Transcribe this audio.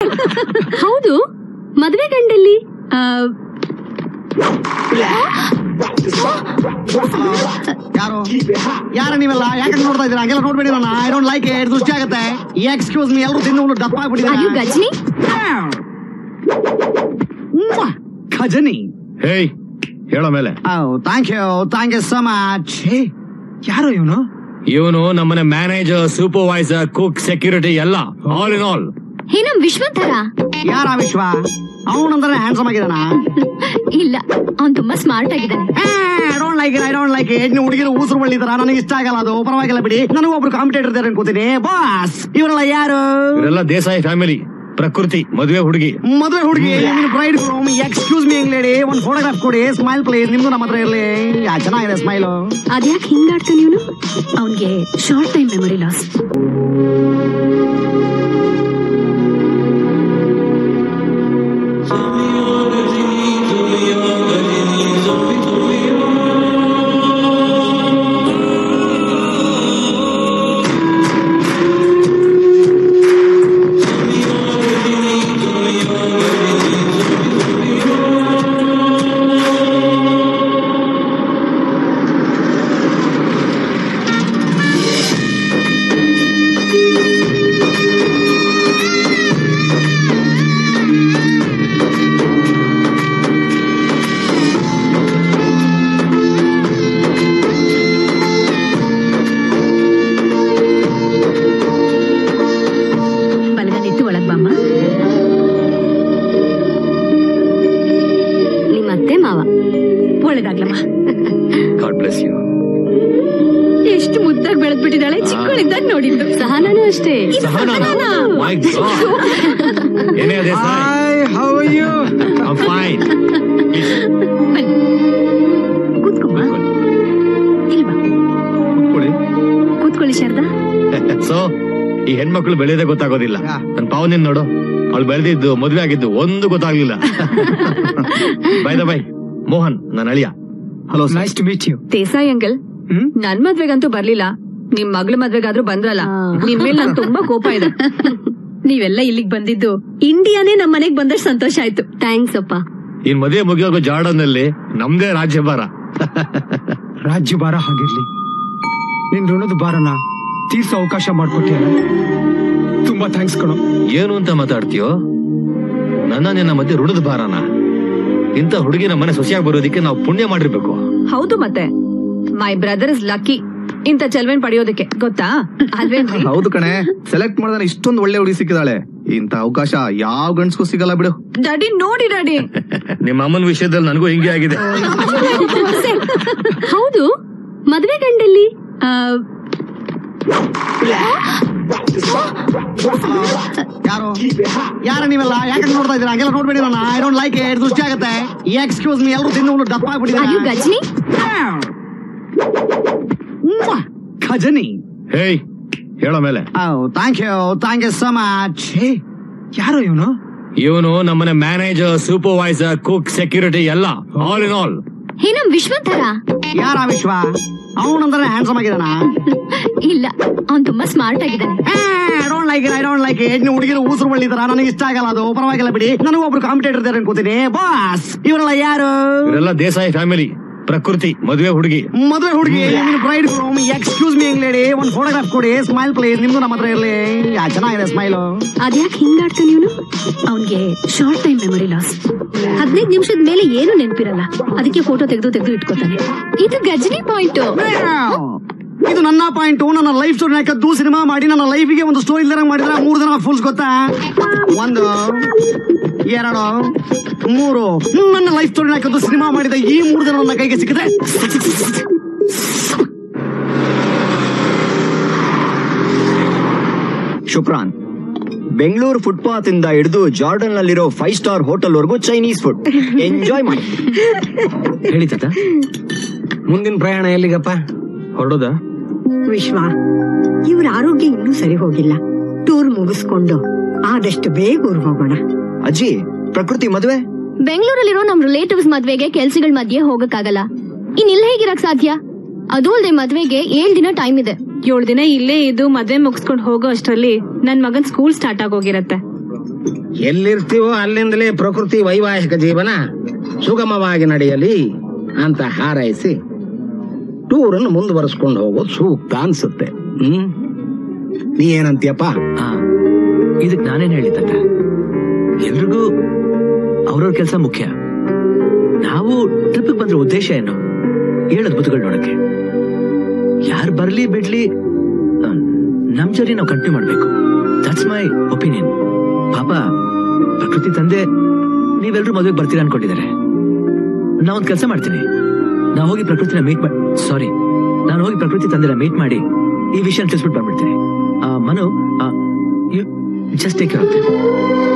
ಹೌದು ಮದ್ವೆ ಗಂಡಲ್ಲಿ ಆ, ಯಾರು ಯಾರ ನೀವೆಲ್ಲ ಯಾಕೆ ನೋಡ್ತಾ ಇದ್ದೀರಾ ಹಂಗೆಲ್ಲ ನೋಡ್ಬೇಡಿ ನನ್ನ ಐ ಡೋಂಟ್ ಲೈಕ್ ಇಟ್ ದೃಷ್ಟಿ ಆಗುತ್ತೆ ಎಕ್ಸ್ಕ್ಯೂಸ್ ಮೀ ಎಲ್ಲರೂ ತಿಂದು ದಪ್ಪ Are you ಆಗ್ಬಿಟ್ಟಿದ್ದಾರೆ ಗಜ್ನಿ ಖಜನಿ ಹೇಯ್ ಹೇಳೋ ಮೇಲೆ thank you thank you so much ಯಾರು ಇವನು ಇವನು ನಮ್ಮನೆ ಮ್ಯಾನೇಜರ್ ಸೂಪರ್ವೈಸರ್ ಕುಕ್ ಸೆಕ್ಯೂರಿಟಿ ಎಲ್ಲ ಆಲ್ ಇನ್ ಆಲ್ ಹೇ ನಮ್ ವಿಶ್ವಂತರ ಯಾರ ವಿಶ್ವ ಅವನಂದ್ರೆ ಹ್ಯಾಂಡ್ಸಮ್ ಆಗಿದಾನ ಇಲ್ಲ ಅವ್ನ್ ತುಂಬಾ ಸ್ಮಾರ್ಟ್ ಆಗಿದ್ದಾನೆ I don't like it I don't like it ನೀವು ಹುಡುಗಿರು ಊಸರು ಬಳ್ಳಿದಾರ ನನಗೆ ಇಷ್ಟ ಆಗಲ್ಲ ಅದು ಪರವಾಗಿಲ್ಲ ಬಿಡಿ ನನಗೂ ಒಬ್ರು ಕಾಂಪಿಟೇಟರ್ ಇದ್ದಾರೆ ಅನ್ಕೋತೀನಿ ಬಾಸ್ ಇವರೆಲ್ಲ ಯಾರು ಇವರೆಲ್ಲ ದೇಸಾಯಿ ಫ್ಯಾಮಿಲಿ ಪ್ರಕೃತಿ ಮದುವೆ ಹುಡುಗಿ ಮದುವೆ ಹುಡುಗಿ bride groom excuse me lady ಒಂದು ಫೋಟೋಗ್ರಾಫ್ ಕೊಡಿ ಸ್ಮೈಲ್ ಪ್ಲೀಸ್ ನಿಮ್ದು ನಮ್ಮ ಹತ್ರ ಇರಲಿ ಯಾ ಚೆನ್ನಾಗಿದೆ ಸ್ಮೈಲು ಅದ್ಯಾಕ್ ಹಿಂಗಾಡ್ತಾನೆ ಇವನು ಅವನ್ಗೆ ಶಾರ್ಟ್ ಟೈಮ್ ಮೆಮೊರಿ ಲಾಸ್ ಬಲಗನಿತ್ತು ಒಳಗ್ ಬಾಮ್ಮ ನಿಮ್ ಅತ್ತೆ ಮಾವ ಒಳ್ಳೇದಾಗ್ಲಮ್ಮ ಗಾಡ್ ಬ್ಲೆಸ್ ಯು ಎಷ್ಟು ಮುದ್ದಾಗಿ ಬೆಳೆದ್ಬಿಟ್ಟಿದ್ದಾಳೆ ಚಿಕ್ಕವಳಿದ್ದಾಗ ನೋಡಿದ್ದು ಸಹನಾನು ಅಷ್ಟೇ ಮೈ ಗಾಡ್ ಏನೇ Desai hi how you I fine ಕೂತ್ಕೊಮ್ಮ ಇಲ್ವಾ ಕೂತ್ಕೊಳ್ಳಿ ಶಾರದಾ ಸೊ ಈ ಹೆಣ್ಮಕ್ಳು ಬೆಳೆಯೋದೇ ಗೊತ್ತಾಗೋದಿಲ್ಲ ಯಾ. ನನ್ ಪಾವನಿನ್ ನೋಡು ಅವಳು ಬೆಳೆದಿದ್ದು ಮದುವೆ ಆಗಿದ್ದು ಒಂದು ಗೊತ್ತಾಗ್ಲಿಲ್ಲ ಬೈ ದ ಬೈ ಮೋಹನ್ ನನ್ನ ಅಳಿಯ hello nice to meet you Desai uncle hmm ನನ್ ಮದ್ವೆಗಂತೂ ಬರ್ಲಿಲ್ಲ ನಿಮ್ ಮಗಳ ಮದ್ವೆಗಾದ್ರೂ ಬಂದ್ರಲ್ಲ ನಿಮ್ ಮೇಲೆ ನನ್ ತುಂಬಾ ಕೋಪ ಇದೆ ನೀವೆಲ್ಲ ಇಲ್ಲಿಗ್ ಬಂದಿದ್ದು ಇಂಡಿಯಾನೇ ನಮ್ ಮನೆಗ್ ಬಂದಷ್ಟು ಸಂತೋಷ ಆಯ್ತು ಥ್ಯಾಂಕ್ಸ್ ಅಪ್ಪ ಇನ್ ಮದುವೆ ಮುಗಿಯೋಗೋ ಜಾರ್ಡನ್ನಲ್ಲಿ ನಮ್ದೇ ರಾಜ್ಯಭಾರ ರಾಜ್ಯ ಭಾರ ಹಾಗಿರ್ಲಿ ನಿನ್ ಋಣದ ಭಾರನ ತೀರ್ಸೋ ಅವಕಾಶ ಮಾಡ್ಕೊಟ್ಟಿಯಲ್ಲ ತುಂಬಾ ಥ್ಯಾಂಕ್ಸ್ ಕಣೋ ಏನು ಅಂತ ಮಾತಾಡ್ತೀಯೋ ನನ್ನ ನಿನ್ನ ಮಧ್ಯೆ ಋಣದ ಭಾರನ ಇಂಥ ಹುಡುಗಿನ ಮನೆ ಸೊಸೆಯಾಗಿ ಬರೋದಕ್ಕೆ ನಾವು ಪುಣ್ಯ ಮಾಡಿರ್ಬೇಕು ಹೌದು ಮತ್ತೆ ಮೈ ಬ್ರದರ್ ಇಸ್ ಲಕ್ಕಿ ಇಂತ ಚೆಲ್ವೆನ್ ಪಡೆಯೋದಕ್ಕೆ ಗೊತ್ತಾ ಅಲ್ವೇನ್ರಿ ಹೌದು ಕಣೆ ಸೆಲೆಕ್ಟ್ ಮಾಡಿದ್ರೆ ಇಷ್ಟೊಂದು ಒಳ್ಳೆ ಹುಡುಗಿ ಸಿಕ್ಕಿದಾಳೆ ಇಂತ ಅವಕಾಶ ಯಾವ ಗಂಡ್ಸ್ಗೂ ಸಿಗಲ್ಲ ಬಿಡು ಡ್ಯಾಡಿ ನೋಡಿ ಡ್ಯಾಡಿ ನಿಮ್ಮ ಅಮ್ಮನ ವಿಷಯದಲ್ಲಿ ನನಗೂ ಹಿಂಗೆ ಆಗಿದೆ ಹೌದು ಮದ್ವೆ ಗಂಡಲ್ಲಿ ಆ, ಯಾರು ಯಾರ ನೀವೆಲ್ಲ ಯಾಕೆ ನೋಡ್ತಾ ಇದ್ದೀರಾ ಹಂಗೆಲ್ಲ ನೋಡ್ಬೇಡಿ ನನ್ನ ಐ ಡೋಂಟ್ ಲೈಕ್ ಇಟ್ ದೃಷ್ಟಿ ಆಗುತ್ತೆ ಎಕ್ಸ್ಕ್ಯೂಸ್ ಮೀ ಎಲ್ಲರೂ ತಿಂದು ದಪ್ಪ Are you ಆಗ್ಬಿಟ್ಟಿದ್ದಾರೆ ಗಜ್ನಿ ಖಜನಿ ಹೇಯ್ ಹೇಳೋ ಮೇಲೆ thank you thank you so much ಯಾರು ಇವನು ಇವನು ನಮ್ಮನೆ ಮ್ಯಾನೇಜರ್ ಸೂಪರ್ವೈಸರ್ ಕುಕ್ ಸೆಕ್ಯೂರಿಟಿ ಎಲ್ಲ ಆಲ್ ಇನ್ ಆಲ್ ಹೇ ನಮ್ ವಿಶ್ವಂತರ ಯಾರ ವಿಶ್ವ ಅವನಂದ್ರೆ ಹ್ಯಾಂಡ್ಸಮ್ ಆಗಿದಾನ ಇಲ್ಲ ಅವ್ನ್ ತುಂಬಾ ಸ್ಮಾರ್ಟ್ ಆಗಿದ್ದಾನೆ I don't like it I don't like it ನೀವು ಹುಡುಗಿರು ಊಸರು ಬಳ್ಳಿದಾರ ನನಗೆ ಇಷ್ಟ ಆಗಲ್ಲ ಅದು ಪರವಾಗಿಲ್ಲ ಬಿಡಿ ನನಗೂ ಒಬ್ರು ಕಾಂಪಿಟೇಟರ್ ಇದ್ದಾರೆ ಅನ್ಕೋತೀನಿ ಬಾಸ್ ಇವರೆಲ್ಲ ಯಾರು ಇವರೆಲ್ಲ ದೇಸಾಯಿ ಫ್ಯಾಮಿಲಿ ಪ್ರಕೃತಿ ಮದುವೆ ಹುಡುಗಿ ಮದುವೆ ಹುಡುಗಿ bride groom excuse me lady ಒಂದು ಫೋಟೋಗ್ರಾಫ್ ಕೊಡಿ ಸ್ಮೈಲ್ ಪ್ಲೀಸ್ ನಿಮ್ದು ನಮ್ಮ ಹತ್ರ ಇರಲಿ ಯಾ ಚೆನ್ನಾಗಿದೆ ಸ್ಮೈಲು ಅದ್ಯಾಕ್ ಹಿಂಗಾಡ್ತಾನೆ ಇವನು ಅವನ್ಗೆ ಶಾರ್ಟ್ ಟೈಮ್ ಮೆಮೊರಿ ಲಾಸ್ ಹದಿನೈದು ನಿಮಿಷದ ಮೇಲೆ ಏನು ನೆನಪಿರಲ್ಲ ಅದಕ್ಕೆ ಫೋಟೋ ತೆಗೆದು ತೆಗೆದು ಇಟ್ಕೋತಾನೆ ಇದು ಗಜ್ನಿ ಪಾಯಿಂಟ್ ಇದು ನನ್ನ ಪಾಯಿಂಟ್ ನನ್ನ ಲೈಫ್ ಸ್ಟೋರಿ ಕದ್ದು ಸಿನಿಮಾ ಮಾಡಿ ನನ್ನ ಲೈಫಿಗೆ ಒಂದು ಸ್ಟೋರಿ ಇಲ್ದಂಗ್ ಮಾಡಿದ್ರೆ ಮೂರು ಜನ ಫುಲ್ಸ್ ಗೊತ್ತಾ ಒಂದು ಎರಡು ಮೂರು ನನ್ನ ಲೈಫ್ ಸ್ಟೋರಿ ಕದ್ದು ಸಿನಿಮಾ ಮಾಡಿದ ಈ ಮೂರು ಜನ ನನ್ನ ಕೈಗೆ ಸಿಕ್ಕಿದ್ರೆ ಶುಕ್ರಾನ್ ಬೆಂಗಳೂರು ಫುಟ್ಪಾತ್ ಇಂದ ಹಿಡಿದು ಜಾರ್ಡನ್ ನಲ್ಲಿರೋ ಫೈವ್ ಸ್ಟಾರ್ ಹೋಟೆಲ್ ವರೆಗೂ ಚೈನೀಸ್ ಫುಡ್ ಎಂಜಾಯ್ ಮಾಡಿ ಹೇಳಿ ತಾತ ಮುಂದಿನ ಪ್ರಯಾಣ ಎಲ್ಲಿಗಪ್ಪ ಹೊರಡೋದಾ ವಿಶ್ವ ಇವ್ರ ಆರೋಗ್ಯ ಇನ್ನೂ ಸರಿ ಹೋಗಿಲ್ಲ ಟೂರ್ ಮುಗಿಸ್ಕೊಂಡು ಆದಷ್ಟು ಬೇಗ ಊರ್ ಹೋಗೋಣ ಅಜ್ಜಿ ಪ್ರಕೃತಿ ಮದುವೆ ಬೆಂಗಳೂರಲ್ಲಿರೋ ನಮ್ ರಿಲೇಟಿವ್ಸ್ ಮದ್ವೆಗೆ ಕೆಲ್ಸಗಳ ಮಧ್ಯೆ ಹೋಗಕ್ಕಾಗಲ್ಲ ಇನ್ ಇಲ್ಲಿ ಹೇಗಿರಕ್ ಸಾಧ್ಯ ಅದು ಅಲ್ದೆ ಮದ್ವೆಗೆ ಏಳ್ ದಿನ ಟೈಮ್ ಇದೆ ಏಳು ದಿನ ಇಲ್ಲೇ ಇದ್ದು ಮದ್ವೆ ಮುಗಿಸ್ಕೊಂಡು ಹೋಗೋ ಅಷ್ಟರಲ್ಲಿ ನನ್ ಮಗನ್ ಸ್ಕೂಲ್ ಸ್ಟಾರ್ಟ್ ಆಗೋಗಿರತ್ತೆ ಎಲ್ಲಿರ್ತೀವೋ ಅಲ್ಲಿಂದಲೇ ಪ್ರಕೃತಿ ವೈವಾಹಿಕ ಜೀವನ ಸುಗಮವಾಗಿ ನಡೆಯಲಿ ಅಂತ ಹಾರೈಸಿ ಟೂರನ್ನು ಮುಂದುವರಿಸ್ಕೊಂಡು ಹೋಗೋದು ಸೂಕ್ತ ಅನ್ಸುತ್ತೆ ಹ್ಮ್ ನೀ ಏನಂತೀಯಪ್ಪ ಆ, ಇದಕ್ ನಾನೇನ್ ಹೇಳಿದ್ದಂತ ಎಲ್ರಿಗೂ ಅವ್ರವ್ರ ಕೆಲಸ ಮುಖ್ಯ ನಾವು ಟ್ರಿಪ್ ಬಂದ್ರ ಉದ್ದೇಶ ಏನು ಏಳು ಅದ್ಭುತಗಳು ನೋಡಕ್ಕೆ ಯಾರು ಬರ್ಲಿ ಬಿಡ್ಲಿ ಆ, ನಮ್ ಜರ್ನಿ ನಾವು ಕಂಟಿನ್ಯೂ ಮಾಡ್ಬೇಕು ದಟ್ಸ್ ಮೈ ಒಪಿನಿಯನ್ ಪಾಪ ಪ್ರಕೃತಿ ತಂದೆ ನೀವೆಲ್ರೂ ಮದುವೆಗೆ ಬರ್ತೀರಾ ಅನ್ಕೊಂಡಿದ್ದಾರೆ ನಾ ಒಂದ್ ಕೆಲಸ ಮಾಡ್ತೀನಿ ನಾ ಹೋಗಿ ಪ್ರಕೃತಿನ ಮೀಟ್ ಮಾಡಿ ಸಾರಿ ನಾನು ಹೋಗಿ ಪ್ರಕೃತಿ ತಂದೆನ ಮೀಟ್ ಮಾಡಿ ಈ ವಿಷಯ ತಿಳಿಸ್ಬಿಟ್ಟು ಬಂದ್ಬಿಡ್ತೀನಿ ಆ, ಮನು ಜಸ್ಟ್ ಟೇಕ್ ಕೇರ್